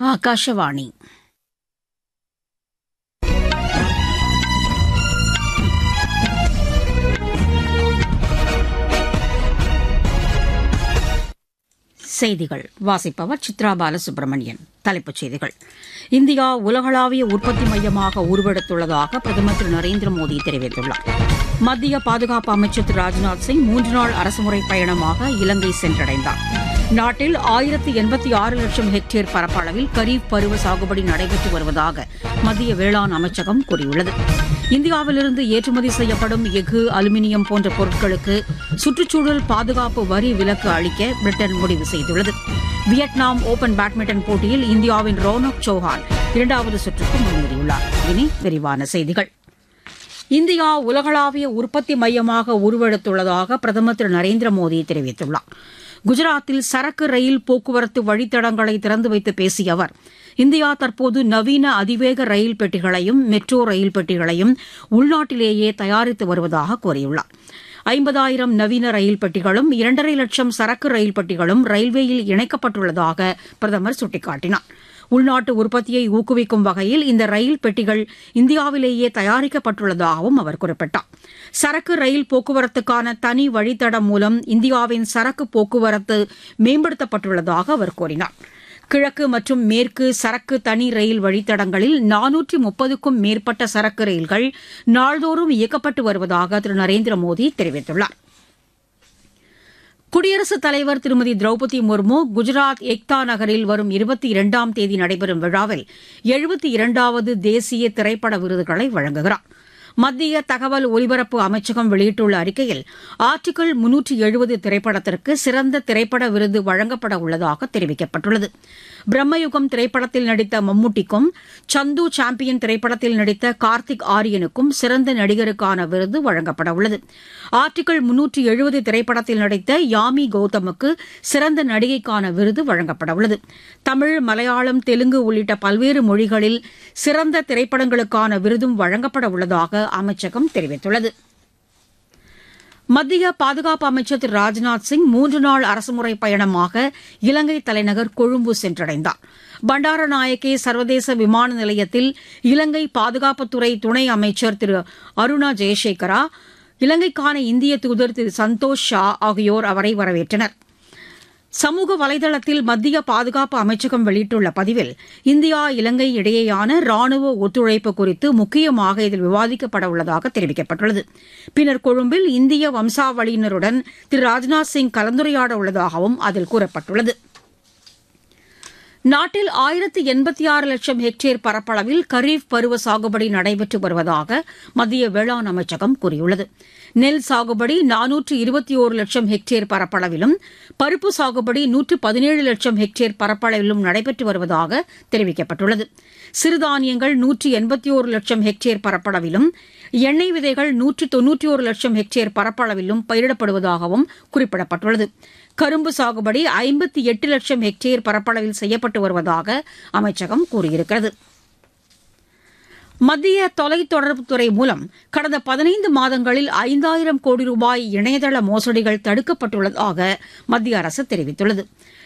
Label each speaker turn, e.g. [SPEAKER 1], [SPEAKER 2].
[SPEAKER 1] ಆಕಾಶವಾಣಿ செய்திகள் வாசிப்பவர் சித்ரா பாலசுப்ரமணியன் தலைப்புச் செய்திகள் இந்தியா உலகளாவிய உற்பத்தி மையமாக உருவெடுத்துள்ளதாக பிரதமர் திரு நரேந்திர மோடி தெரிவித்துள்ளார் மத்திய பாதுகாப்பு அமைச்சர் திரு ராஜ்நாத் சிங் மூன்று நாள் அரசுமுறை பயணமாக இலங்கை சென்றடைந்தார் நாட்டில் ஆயிரத்து எண்பத்தி ஆறு லட்சம் ஹெக்டேர் பரப்பளவில் கரீப் பருவ சாகுபடி நடைபெற்று வருவதாக மத்திய வேளாண் அமைச்சகம் கூறியுள்ளது இந்தியாவிலிருந்து ஏற்றுமதி செய்யப்படும் எஃகு அலுமினியம் போன்ற பொருட்களுக்கு சுற்றுச்சூழல் பாதுகாப்பு வரி விலக்கு அளிக்க பிரிட்டன் முடிவு செய்துள்ளது வியட்நாம் ஓபன் பேட்மிண்டன் போட்டியில் இந்தியாவின் ரோனக் சௌஹான் இரண்டாவது சுற்றுக்கு முன்னேறியுள்ளார் இனி விரிவான செய்திகள் இந்தியா உலகளாவிய உற்பத்தி மையமாக உருவெடுத்துள்ளதாக பிரதமர் திரு நரேந்திர மோடி தெரிவித்துள்ளார் குஜராத்தில் சரக்கு ரயில் போக்குவரத்து வழித்தடங்களை திறந்து வைத்து பேசிய அவர் இந்தியா தற்போது நவீன அதிவேக ரயில் பெட்டிகளையும் மெட்ரோ ரயில் பெட்டிகளையும் உள்நாட்டிலேயே தயாரித்து வருவதாக கூறியுள்ளார் ஐம்பதாயிரம் நவீன ரயில் பெட்டிகளும் இரண்டரை லட்சம் சரக்கு ரயில் பெட்டிகளும் ரயில்வேயில் இணைக்கப்பட்டுள்ளதாக பிரதமர் சுட்டிக்காட்டினார் உள்நாட்டு உற்பத்தியை ஊக்குவிக்கும் வகையில் இந்த ரயில் பெட்டிகள் இந்தியாவிலேயே தயாரிக்கப்பட்டுள்ளதாகவும் அவர் குறிப்பிட்டார் சரக்கு ரயில் போக்குவரத்துக்கான தனி வழித்தடம் மூலம் இந்தியாவின் சரக்கு போக்குவரத்து மேம்படுத்தப்பட்டுள்ளதாக அவர் கூறினார் கிழக்கு மற்றும் மேற்கு சரக்கு தனி ரயில் வழித்தடங்களில் நானூற்றி முப்பதுக்கும் மேற்பட்ட சரக்கு ரயில்கள் நாள்தோறும் இயக்கப்பட்டு வருவதாக திரு நரேந்திர மோடி தெரிவித்துள்ளார் குடியரசுத் தலைவர் திருமதி திரௌபதி முர்மு குஜராத் எக்தா நகரில் வரும் இருபத்தி இரண்டாம் தேதி நடைபெறும் விழாவில் எழுபத்தி இரண்டாவது தேசிய திரைப்பட விருதுகளை வழங்குகிறார் மத்திய தகவல் ஒலிபரப்பு அமைச்சகம் வெளியிட்டுள்ள அறிக்கையில் ஆர்டிகிள் முன்னூற்றி எழுபது திரைப்படத்திற்கு சிறந்த திரைப்பட விருது வழங்கப்பட உள்ளதாக தெரிவிக்கப்பட்டுள்ளது பிரம்மயுகம் திரைப்படத்தில் நடித்த மம்முட்டிக்கும் சந்து சாம்பியன் திரைப்படத்தில் நடித்த கார்த்திக் ஆரியனுக்கும் சிறந்த நடிகருக்கான விருது வழங்கப்பட உள்ளது ஆர்டிகிள் முன்னூற்றி எழுபது திரைப்படத்தில் நடித்த யாமி கௌதமுக்கு சிறந்த நடிகைக்கான விருது வழங்கப்பட உள்ளது தமிழ் மலையாளம் தெலுங்கு உள்ளிட்ட பல்வேறு மொழிகளில் சிறந்த திரைப்படங்களுக்கான விருதும் வழங்கப்பட உள்ளதாக அமைச்சகம் தெரிவித்துள்ளது மத்திய பாதுகாப்பு அமைச்சர் திரு ராஜ்நாத் சிங் மூன்று நாள் அரசுமுறை பயணமாக இலங்கை தலைநகர் கொழும்பு சென்றடைந்தார் பண்டாரநாயக்கே சர்வதேச விமான நிலையத்தில் இலங்கை பாதுகாப்புத்துறை துணை அமைச்சர் திரு அருணா ஜெயசேகரா இலங்கைக்கான இந்திய தூதர் திரு சந்தோஷ் ஷா ஆகியோர் அவரை வரவேற்றனர் சமூக வலைதளத்தில் மத்திய பாதுகாப்பு அமைச்சகம் வெளியிட்டுள்ள பதிவில் இந்தியா இலங்கை இடையேயான ராணுவ ஒத்துழைப்பு குறித்து முக்கியமாக இதில் விவாதிக்கப்பட உள்ளதாக தெரிவிக்கப்பட்டுள்ளது பின்னர் கொழும்பில் இந்திய வம்சாவளியினருடன் திரு ராஜ்நாத் சிங் கலந்துரையாட உள்ளதாகவும் அதில் கூறப்பட்டுள்ளது நாட்டில் ஆயிரத்து எண்பத்தி ஆறு லட்சம் ஹெக்டேர் பரப்பளவில் கரீப் பருவ சாகுபடி நடைபெற்று வருவதாக மத்திய வேளாண் அமைச்சகம் கூறியுள்ளது நெல் சாகுபடி நானூற்று இருபத்தி ஓரு லட்சம் ஹெக்டேர் பரப்பளவிலும் பருப்பு சாகுபடி நூற்று பதினேழு லட்சம் ஹெக்டேர் பரப்பளவிலும் நடைபெற்று வருவதாக தெரிவிக்கப்பட்டுள்ளது சிறுதானியங்கள் நூற்று எண்பத்தி ஓரு லட்சம் ஹெக்டேர் பரப்பளவிலும் எண்ணெய் விதைகள் நூற்று தொன்னூற்றி ஒரு லட்சம் ஹெக்டேர் பரப்பளவிலும் பயிரிடப்படுவதாகவும் குறிப்பிடப்பட்டுள்ளது கரும்பு சாகுபடி ஐம்பத்தி எட்டு லட்சம் ஹெக்டேர் பரப்பளவில் செய்யப்பட்டு வருவதாக அமைச்சகம் கூறியிருக்கிறது மத்திய தொலைத்தொடர்புத்துறை மூலம் கடந்த பதினைந்து மாதங்களில் ஐந்தாயிரம் கோடி ரூபாய் இணையதள மோசடிகள் தடுக்கப்பட்டுள்ளதாக மத்திய அரசு தெரிவித்துள்ளது